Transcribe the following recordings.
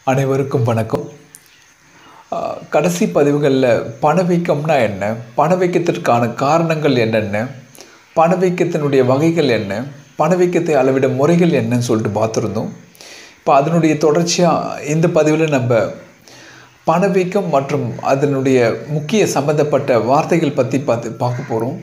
அனைவருக்கும் வணக்கம் ஆஹ் கடைசி பதிவுகளில் பணவீக்கம்னா என்ன பணவீக்கத்திற்கான காரணங்கள் என்னென்ன பணவீக்கத்தினுடைய வகைகள் என்ன பணவீக்கத்தை அளவிட முறைகள் என்னன்னு சொல்லிட்டு பார்த்துருந்தோம் இப்போ அதனுடைய தொடர்ச்சியாக இந்த பதிவில் நம்ம பணவீக்கம் மற்றும் அதனுடைய முக்கிய சம்பந்தப்பட்ட வார்த்தைகள் பற்றி பார்த்து பார்க்க போகிறோம்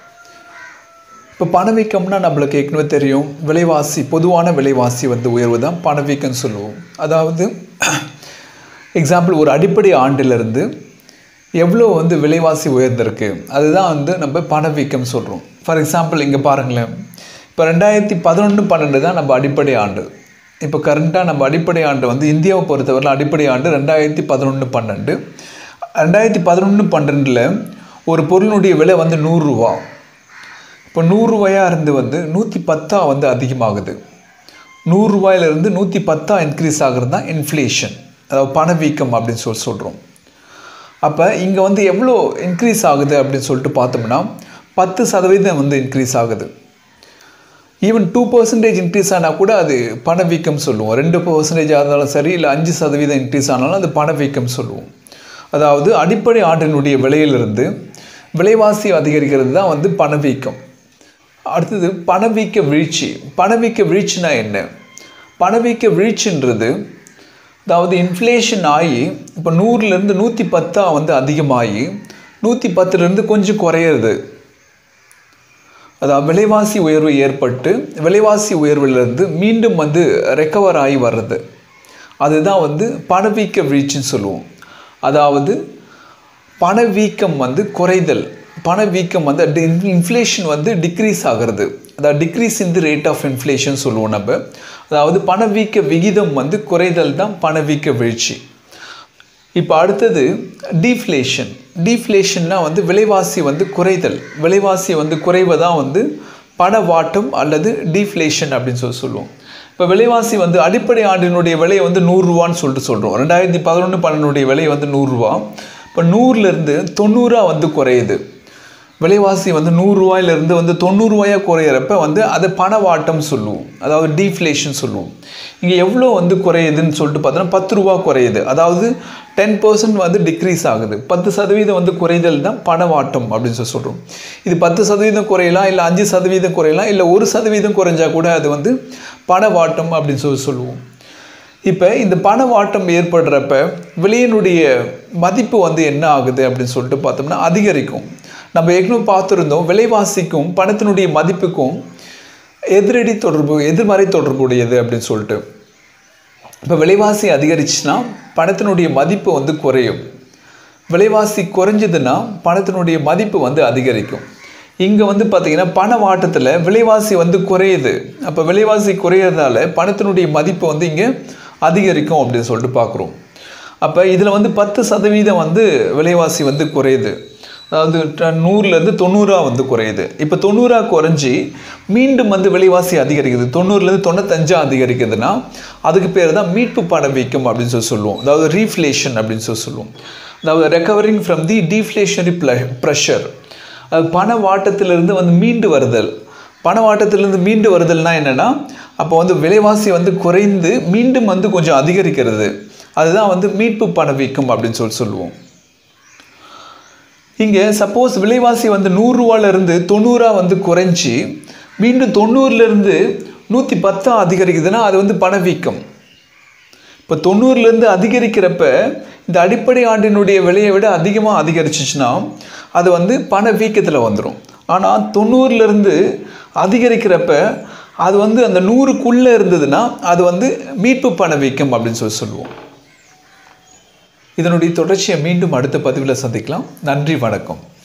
இப்போ பணவீக்கம்னா நம்மளுக்கு ஏற்கனவே தெரியும் விலைவாசி பொதுவான விலைவாசி வந்து உயர்வு தான் பணவீக்கம்னு சொல்லுவோம் அதாவது எக்ஸாம்பிள் ஒரு அடிப்படை ஆண்டிலிருந்து எவ்வளோ வந்து விலைவாசி உயர்ந்திருக்கு அதுதான் வந்து நம்ம பணவீக்கம் சொல்கிறோம் ஃபார் எக்ஸாம்பிள் இங்கே பாருங்களேன் இப்போ ரெண்டாயிரத்தி பதினொன்று பன்னெண்டு தான் நம்ம அடிப்படை ஆண்டு இப்போ கரண்ட்டாக நம்ம அடிப்படை ஆண்டு வந்து இந்தியாவை பொறுத்தவரையில் அடிப்படை ஆண்டு ரெண்டாயிரத்தி பதினொன்று பன்னெண்டு ரெண்டாயிரத்தி பதினொன்று பன்னெண்டில் ஒரு பொருளுடைய விலை வந்து நூறுரூவா இப்போ நூறுரூவாயாக இருந்து வந்து நூற்றி பத்தா வந்து அதிகமாகுது நூறுரூவாயிலிருந்து நூற்றி பத்தா இன்க்ரீஸ் ஆகிறது தான் இன்ஃப்ளேஷன் அதாவது பணவீக்கம் அப்படின்னு சொல்லி சொல்கிறோம் அப்போ இங்கே வந்து எவ்வளோ இன்க்ரீஸ் ஆகுது அப்படின்னு சொல்லிட்டு பார்த்தோம்னா பத்து சதவீதம் வந்து இன்க்ரீஸ் ஆகுது ஈவன் டூ பர்சன்டேஜ் இன்க்ரீஸ் ஆனால் கூட அது பணவீக்கம் சொல்லுவோம் ரெண்டு பர்சன்டேஜாக இருந்தாலும் சரி இல்லை அஞ்சு சதவீதம் இன்க்ரீஸ் ஆனாலும் அது பணவீக்கம் சொல்லுவோம் அதாவது அடிப்படை ஆண்டினுடைய விலையிலிருந்து விலைவாசி அதிகரிக்கிறது தான் வந்து பணவீக்கம் அடுத்தது பணவீக்க வீழ்ச்சி பணவீக்க வீழ்ச்சினா என்ன பணவீக்க வீழ்ச்சின்றது அதாவது இன்ஃப்ளேஷன் ஆகி இப்போ நூறுலேருந்து நூற்றி பத்தாக வந்து அதிகமாகி நூற்றி பத்துலேருந்து கொஞ்சம் குறையிறது அதாவது விலைவாசி உயர்வு ஏற்பட்டு விலைவாசி உயர்விலிருந்து மீண்டும் வந்து ரெக்கவர் ஆகி வர்றது அதுதான் வந்து பணவீக்க வீழ்ச்சின்னு சொல்லுவோம் அதாவது பணவீக்கம் வந்து குறைதல் பணவீக்கம் வந்து இன்ஃப்ளேஷன் வந்து டிக்ரீஸ் ஆகிறது அதாவது decrease in the rate of inflation சொல்லுவோம் நம்ம அதாவது பணவீக்க விகிதம் வந்து குறைதல் தான் பணவீக்க வீழ்ச்சி இப்போ அடுத்தது டீஃப்ளேஷன் டீஃப்ளேஷன்னா வந்து விலைவாசி வந்து குறைதல் விலைவாசி வந்து குறைவதான் வந்து பணவாட்டம் அல்லது டீஃப்ளேஷன் அப்படின்னு சொல்லி சொல்லுவோம் இப்போ விலைவாசி வந்து அடிப்படை ஆண்டினுடைய விலை வந்து நூறுரூவான்னு சொல்லிட்டு சொல்கிறோம் ரெண்டாயிரத்தி பதினொன்று பன்னெண்டுடைய விலை வந்து நூறுரூவா இப்போ நூறுலேருந்து தொண்ணூறாக வந்து குறையுது விலைவாசி வந்து நூறுரூவாயிலிருந்து வந்து தொண்ணூறுரூவாயாக குறையிறப்ப வந்து அது பணவாட்டம் சொல்லுவோம் அதாவது டீஃப்ளேஷன் சொல்லுவோம் இங்கே எவ்வளோ வந்து குறையுதுன்னு சொல்லிட்டு பார்த்தோன்னா பத்து ரூபா குறையுது அதாவது டென் பர்சன்ட் வந்து டிக்ரீஸ் ஆகுது பத்து சதவீதம் வந்து குறைதல் தான் பணவாட்டம் அப்படின்னு சொல்லி சொல்கிறோம் இது பத்து சதவீதம் குறையலாம் இல்லை அஞ்சு சதவீதம் குறையலாம் இல்லை ஒரு சதவீதம் குறைஞ்சா கூட அது வந்து பணவாட்டம் அப்படின்னு சொல்லி சொல்லுவோம் இப்போ இந்த பணவாட்டம் ஏற்படுறப்ப விலையினுடைய மதிப்பு வந்து என்ன ஆகுது அப்படின்னு சொல்லிட்டு பார்த்தோம்னா அதிகரிக்கும் நம்ம ஏற்கனவே பார்த்துருந்தோம் விலைவாசிக்கும் பணத்தினுடைய மதிப்புக்கும் எதிரடி தொடர்பு எதிர்மறை தொடர்புடையது அப்படின்னு சொல்லிட்டு இப்போ விலைவாசி அதிகரிச்சுன்னா பணத்தினுடைய மதிப்பு வந்து குறையும் விலைவாசி குறைஞ்சதுன்னா பணத்தினுடைய மதிப்பு வந்து அதிகரிக்கும் இங்கே வந்து பார்த்திங்கன்னா பண வாட்டத்தில் விலைவாசி வந்து குறையுது அப்போ விலைவாசி குறையிறதால பணத்தினுடைய மதிப்பு வந்து இங்கே அதிகரிக்கும் அப்படின்னு சொல்லிட்டு பார்க்குறோம் அப்போ இதில் வந்து பத்து சதவீதம் வந்து விலைவாசி வந்து குறையுது அதாவது நூறுலேருந்து தொண்ணூறா வந்து குறையுது இப்போ தொண்ணூறா குறைஞ்சி மீண்டும் வந்து விலைவாசி அதிகரிக்குது தொண்ணூறுலேருந்து தொண்ணூத்தஞ்சா அதிகரிக்குதுன்னா அதுக்கு பேர் தான் மீட்பு பணவீக்கம் அப்படின்னு சொல்லி சொல்லுவோம் அதாவது ரீஃப்ளேஷன் அப்படின்னு சொல்லி சொல்லுவோம் அதாவது recovering from the deflationary pressure அது பண வாட்டத்திலிருந்து வந்து மீண்டு வருதல் பண வாட்டத்திலிருந்து மீண்டு வருதல்னா என்னென்னா அப்போ வந்து விலைவாசி வந்து குறைந்து மீண்டும் வந்து கொஞ்சம் அதிகரிக்கிறது அதுதான் வந்து மீட்பு பணவீக்கம் அப்படின்னு சொல்லி சொல்லுவோம் இங்கே சப்போஸ் விலைவாசி வந்து நூறுரூவாலேருந்து தொண்ணூறா வந்து குறைஞ்சி மீண்டும் தொண்ணூறுலேருந்து நூற்றி பத்தா அதிகரிக்குதுன்னா அது வந்து பணவீக்கம் இப்போ தொண்ணூறுலேருந்து அதிகரிக்கிறப்ப இந்த அடிப்படை ஆண்டினுடைய விலையை விட அதிகமாக அதிகரிச்சிச்சுன்னா அது வந்து பணவீக்கத்தில் வந்துடும் ஆனால் தொண்ணூறுலேருந்து அதிகரிக்கிறப்ப அது வந்து அந்த நூறுக்குள்ளே இருந்ததுன்னா அது வந்து மீட்பு பணவீக்கம் அப்படின்னு சொல்லி சொல்லுவோம் இதனுடைய தொடர்ச்சியை மீண்டும் அடுத்த பதிவில் சந்திக்கலாம் நன்றி வணக்கம்